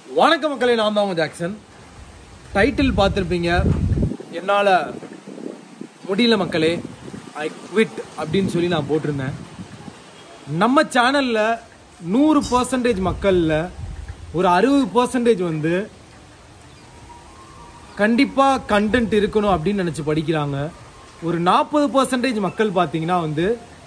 வணக்கம் மக்களே நான் தான் உங்க ஜாக்சன் டைட்டில் பார்த்துருப்பீங்க என்னால் முடியல மக்களே ஐ குவிட் அப்படின்னு சொல்லி நான் போட்டிருந்தேன் நம்ம சேனலில் நூறு பர்சன்டேஜ் மக்களில் ஒரு அறுபது பர்சன்டேஜ் வந்து கண்டிப்பாக கண்டென்ட் இருக்கணும் அப்படின்னு நினச்சி படிக்கிறாங்க ஒரு நாற்பது பர்சன்டேஜ் மக்கள் பார்த்தீங்கன்னா வந்து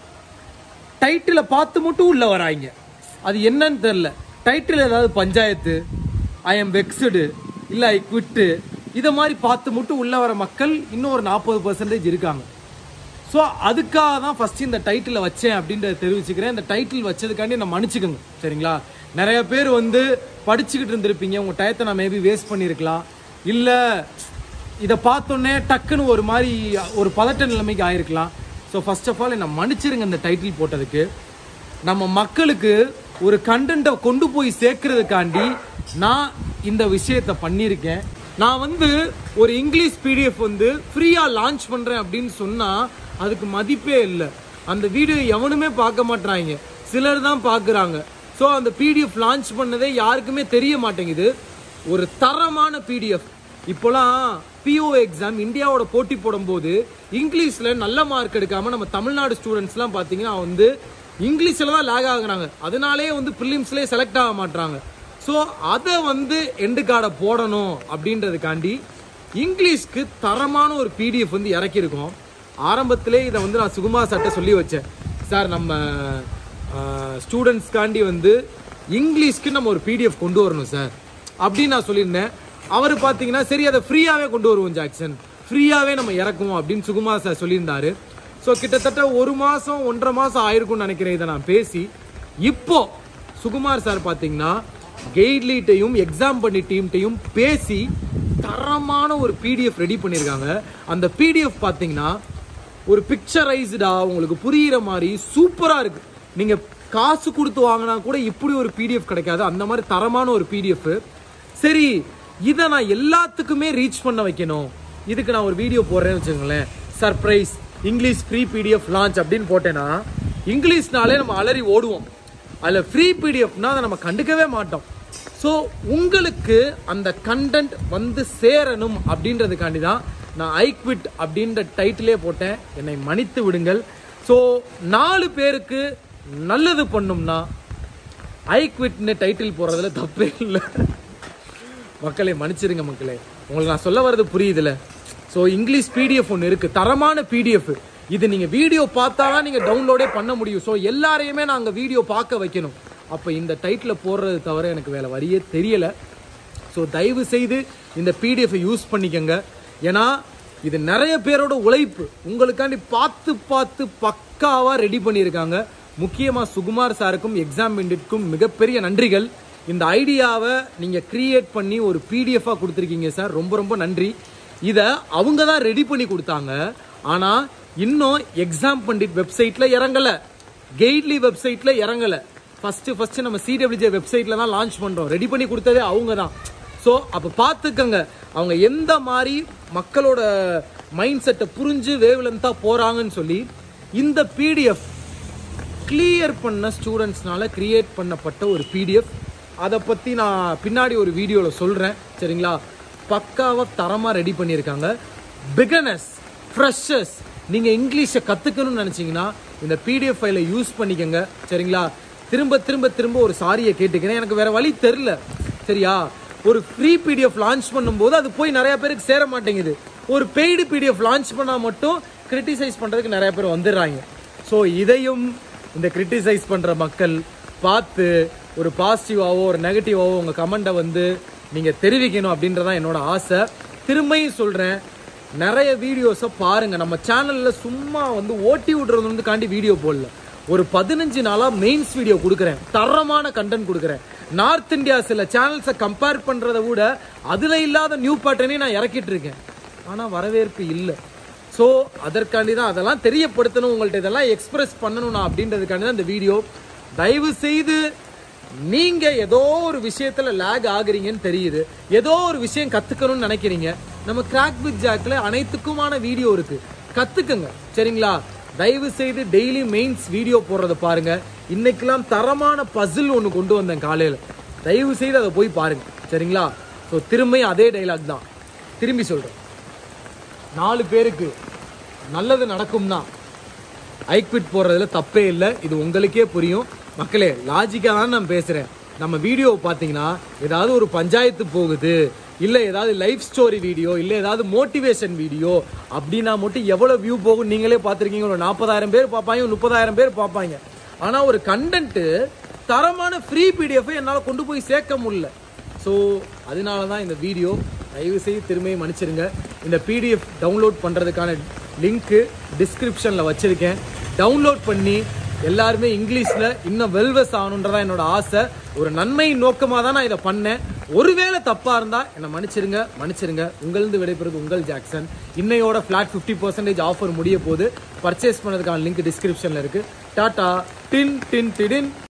டைட்டிலை பார்த்து மட்டும் உள்ள வராங்க அது என்னன்னு தெரில டைட்டில் ஏதாவது பஞ்சாயத்து ஐ எம் வெக்ஸ்டு இல்லை ஐ குவிட்டு இதை மாதிரி பார்த்து மட்டும் உள்ள வர மக்கள் இன்னும் ஒரு நாற்பது பர்சன்டேஜ் இருக்காங்க ஸோ அதுக்காக தான் ஃபர்ஸ்ட் இந்த டைட்டிலை வச்சேன் அப்படின்றத தெரிவிச்சுக்கிறேன் இந்த டைட்டில் வச்சதுக்காண்டி நான் மன்னிச்சுக்கோங்க சரிங்களா நிறைய பேர் வந்து படிச்சுக்கிட்டு இருந்திருப்பீங்க உங்கள் டயத்தை நான் மேபி வேஸ்ட் பண்ணியிருக்கலாம் இல்லை இதை பார்த்தோன்னே டக்குன்னு ஒரு மாதிரி ஒரு பதட்ட நிலைமைக்கு ஆயிருக்கலாம் ஸோ ஃபர்ஸ்ட் ஆஃப் ஆல் என்னை மன்னிச்சிருங்க இந்த டைட்டில் போட்டதுக்கு நம்ம மக்களுக்கு ஒரு கண்டென்ட்டை கொண்டு போய் சேர்க்கறதுக்காண்டி நான் இந்த விஷயத்தை பண்ணியிருக்கேன் நான் வந்து ஒரு இங்கிலீஷ் பிடிஎஃப் வந்து ஃப்ரீயாக லான்ச் பண்ணுறேன் அப்படின்னு சொன்னால் அதுக்கு மதிப்பே இல்லை அந்த வீடியோ எவனுமே பார்க்க மாட்றாங்க சிலர் தான் பார்க்குறாங்க ஸோ அந்த பிடிஎஃப் லான்ச் பண்ணதே யாருக்குமே தெரிய மாட்டேங்குது ஒரு தரமான பிடிஎஃப் இப்போலாம் பிஓ எக்ஸாம் இந்தியாவோட போட்டி போடும்போது இங்கிலீஷில் நல்ல மார்க் எடுக்காமல் நம்ம தமிழ்நாடு ஸ்டூடெண்ட்ஸ்லாம் பார்த்தீங்கன்னா வந்து இங்கிலீஷில் தான் லேக் ஆகுறாங்க அதனாலே வந்து ப்ரிலிம்ஸ்லேயே செலக்ட் ஆக மாட்றாங்க ஸோ அதை வந்து எண்டு கார்டை போடணும் அப்படின்றதுக்காண்டி இங்கிலீஷ்க்கு தரமான ஒரு பிடிஎஃப் வந்து இறக்கியிருக்கோம் ஆரம்பத்திலே இதை வந்து நான் சுகுமார் சட்டை சொல்லி வச்சேன் சார் நம்ம ஸ்டூடெண்ட்ஸ்க்காண்டி வந்து இங்கிலீஷ்க்கு நம்ம ஒரு பிடிஎஃப் கொண்டு வரணும் சார் அப்படின்னு நான் சொல்லியிருந்தேன் அவர் பார்த்தீங்கன்னா சரி அதை ஃப்ரீயாகவே கொண்டு வருவோம் ஜாக்சன் ஃப்ரீயாகவே நம்ம இறக்குவோம் அப்படின்னு சுகுமார் சார் சொல்லியிருந்தாரு ஸோ கிட்டத்தட்ட ஒரு மாதம் ஒன்றரை மாதம் ஆயிருக்கும்னு நினைக்கிறேன் இதை நான் பேசி இப்போ சுகுமார் சார் பார்த்தீங்கன்னா கெய்ட்லீட்டையும் எக்ஸாம் பண்ணி டீம்ட்டையும் பேசி தரமான ஒரு பிடிஎஃப் ரெடி பண்ணியிருக்காங்க அந்த பிடிஎஃப் பார்த்தீங்கன்னா ஒரு பிக்சரைஸ்டா உங்களுக்கு புரியிற மாதிரி சூப்பரா இருக்கு நீங்க காசு கொடுத்து வாங்கினா கூட இப்படி ஒரு பிடிஎஃப் கிடைக்காது அந்த மாதிரி தரமான ஒரு பிடிஎஃப் சரி இதை நான் எல்லாத்துக்குமே ரீச் பண்ண வைக்கணும் இதுக்கு நான் ஒரு வீடியோ போடுறேன்னு வச்சுக்கோங்களேன் surprise English free PDF launch அப்படின்னு போட்டேன்னா இங்கிலீஷ்னாலே நம்ம அலறி ஓடுவோம் அதில் ஃப்ரீ பிடிஎஃப்னா அதை நம்ம கண்டுக்கவே மாட்டோம் ஸோ உங்களுக்கு அந்த கண்டென்ட் வந்து சேரணும் அப்படின்றதுக்காண்டி தான் நான் ஐ குவிட் அப்படின்ற டைட்டிலே போட்டேன் என்னை மன்னித்து விடுங்கள் ஸோ நாலு பேருக்கு நல்லது பண்ணும்னா ஐ குவிட்னு டைட்டில் போடுறதுல தப்பே இல்லை மக்களே மன்னிச்சிருங்க மக்களே உங்களுக்கு நான் சொல்ல வர்றது புரியுதுல ஸோ இங்கிலீஷ் பிடிஎஃப் ஒன்று இருக்கு தரமான பிடிஎஃப் இது நீங்க வீடியோ பார்த்தா தான் நீங்க டவுன்லோடே பண்ண முடியும் ஸோ எல்லாரையுமே நாங்கள் வீடியோ பார்க்க வைக்கணும் அப்போ இந்த டைட்டில் போடுறது தவிர எனக்கு வேற வழியே தெரியல ஸோ தயவு செய்து இந்த பிடிஎஃப் யூஸ் பண்ணிக்கங்க ஏன்னா இது நிறைய பேரோட உழைப்பு உங்களுக்காண்டி பார்த்து பார்த்து பக்காவாக ரெடி பண்ணியிருக்காங்க முக்கியமாக சுகுமார் சாருக்கும் எக்ஸாம் இண்டிட்க்கும் மிகப்பெரிய நன்றிகள் இந்த ஐடியாவை நீங்கள் கிரியேட் பண்ணி ஒரு பிடிஎஃபாக கொடுத்துருக்கீங்க சார் ரொம்ப ரொம்ப நன்றி இதை அவங்க தான் ரெடி பண்ணி கொடுத்தாங்க ஆனால் இன்னும் எக்ஸாம் பண்டிட் வெப்சைட்டில் இறங்கலை கெய்ட்லி வெப்சைட்டில் இறங்கலை ஃபஸ்ட்டு ஃபஸ்ட்டு நம்ம சிடபிள்யூஜே வெப்சைட்டில் தான் லான்ச் பண்ணுறோம் ரெடி பண்ணி கொடுத்ததே அவங்க தான் ஸோ அப்போ பார்த்துக்கங்க அவங்க எந்த மாதிரி மக்களோட மைண்ட் செட்டை புரிஞ்சு வேவ்லென்த்தாக போகிறாங்கன்னு சொல்லி இந்த பிடிஎஃப் கிளியர் பண்ண ஸ்டூடெண்ட்ஸ்னால கிரியேட் பண்ணப்பட்ட ஒரு பிடிஎஃப் அதை பற்றி நான் பின்னாடி ஒரு வீடியோவில் சொல்கிறேன் சரிங்களா பக்காவாக தரமாக ரெடி பண்ணியிருக்காங்க பிகனஸ் ஃப்ரெஷர்ஸ் நீங்கள் இங்கிலீஷை கற்றுக்கணும்னு நினச்சிங்கன்னா இந்த பிடிஎஃப் ஃபைலை யூஸ் பண்ணிக்கோங்க சரிங்களா திரும்ப திரும்ப திரும்ப ஒரு சாரியை கேட்டுக்கிறேன் எனக்கு வேற வழி தெரில சரியா ஒரு ஃப்ரீ பிடிஎஃப் லான்ச் பண்ணும்போது அது போய் நிறைய பேருக்கு சேர மாட்டேங்குது ஒரு பெய்டு பிடிஎஃப் லான்ச் பண்ணால் மட்டும் கிரிட்டிசைஸ் பண்ணுறதுக்கு நிறைய பேர் வந்துடுறாங்க ஸோ இதையும் இந்த கிரிட்டிசைஸ் பண்ணுற மக்கள் பார்த்து ஒரு பாசிட்டிவாவோ ஒரு நெகட்டிவாவோ உங்கள் கமெண்ட்டை வந்து நீங்கள் தெரிவிக்கணும் அப்படின்றதான் என்னோட ஆசை திரும்பியும் சொல்கிறேன் நிறைய வீடியோஸை பாருங்கள் நம்ம சேனலில் சும்மா வந்து ஓட்டி விடுறது வந்து காண்டி வீடியோ போடல ஒரு பதினஞ்சு நாளாக மெயின்ஸ் வீடியோ கொடுக்குறேன் தரமான கண்டென்ட் கொடுக்குறேன் நார்த் இந்தியா சில சேனல்ஸை கம்பேர் பண்ணுறத விட அதில் இல்லாத நியூ பேட்டர்னையும் நான் இறக்கிட்டு இருக்கேன் ஆனால் வரவேற்பு இல்லை ஸோ அதற்காண்டி தான் அதெல்லாம் தெரியப்படுத்தணும் உங்கள்ட்ட இதெல்லாம் எக்ஸ்பிரஸ் பண்ணணும் நான் அப்படின்றதுக்காண்டி தான் இந்த வீடியோ தயவு செய்து நீங்க ஏதோ ஒரு விஷயத்துல லேக் ஆகுறீங்கன்னு தெரியுது ஏதோ ஒரு விஷயம் கத்துக்கணும்னு நினைக்கிறீங்க நம்ம கிராக் வித் ஜாக்ல அனைத்துக்குமான வீடியோ இருக்கு கத்துக்கங்க சரிங்களா தயவு செய்து டெய்லி மெயின்ஸ் வீடியோ போடுறத பாருங்க இன்னைக்கெல்லாம் தரமான பசில் ஒன்று கொண்டு வந்தேன் காலையில் தயவு செய்து அதை போய் பாருங்க சரிங்களா ஸோ திரும்ப அதே டைலாக் தான் திரும்பி சொல்கிறேன் நாலு பேருக்கு நல்லது நடக்கும்னா ஐக்விட் போடுறதுல தப்பே இல்லை இது உங்களுக்கே புரியும் மக்களே லாஜிக்காக தான் நான் பேசுகிறேன் நம்ம வீடியோ பார்த்தீங்கன்னா ஏதாவது ஒரு பஞ்சாயத்து போகுது இல்லை ஏதாவது லைஃப் ஸ்டோரி வீடியோ இல்லை ஏதாவது மோட்டிவேஷன் வீடியோ அப்படின்னா மட்டும் எவ்வளோ வியூ போகும் நீங்களே பார்த்துருக்கீங்க ஒரு நாற்பதாயிரம் பேர் பார்ப்பாங்க ஒரு முப்பதாயிரம் பேர் பார்ப்பாங்க ஆனால் ஒரு கண்டென்ட்டு தரமான ஃப்ரீ பிடிஎஃப் என்னால் கொண்டு போய் சேர்க்க முடியல ஸோ அதனால தான் இந்த வீடியோ தயவு செய்து திரும்பியும் மன்னிச்சிருங்க இந்த பிடிஎஃப் டவுன்லோட் பண்ணுறதுக்கான லிங்க்கு டிஸ்கிரிப்ஷனில் வச்சுருக்கேன் டவுன்லோட் பண்ணி எல்லாருமே இங்கிலீஷில் இன்னும் வெல்வஸ் ஆகணுன்றதா என்னோட ஆசை ஒரு நன்மை நோக்கமாக தான் நான் இதை பண்ணேன் ஒருவேளை தப்பாக இருந்தால் என்னை மன்னிச்சிருங்க மன்னிச்சிருங்க உங்களிருந்து விடைபெறுவது உங்கள் ஜாக்சன் இன்னையோட ஃப்ளாட் ஃபிஃப்டி பர்சன்டேஜ் ஆஃபர் முடிய போது பர்ச்சேஸ் பண்ணதுக்கான லிங்க் டிஸ்கிரிப்ஷனில் இருக்குது டாட்டா டின் டின் டிடின்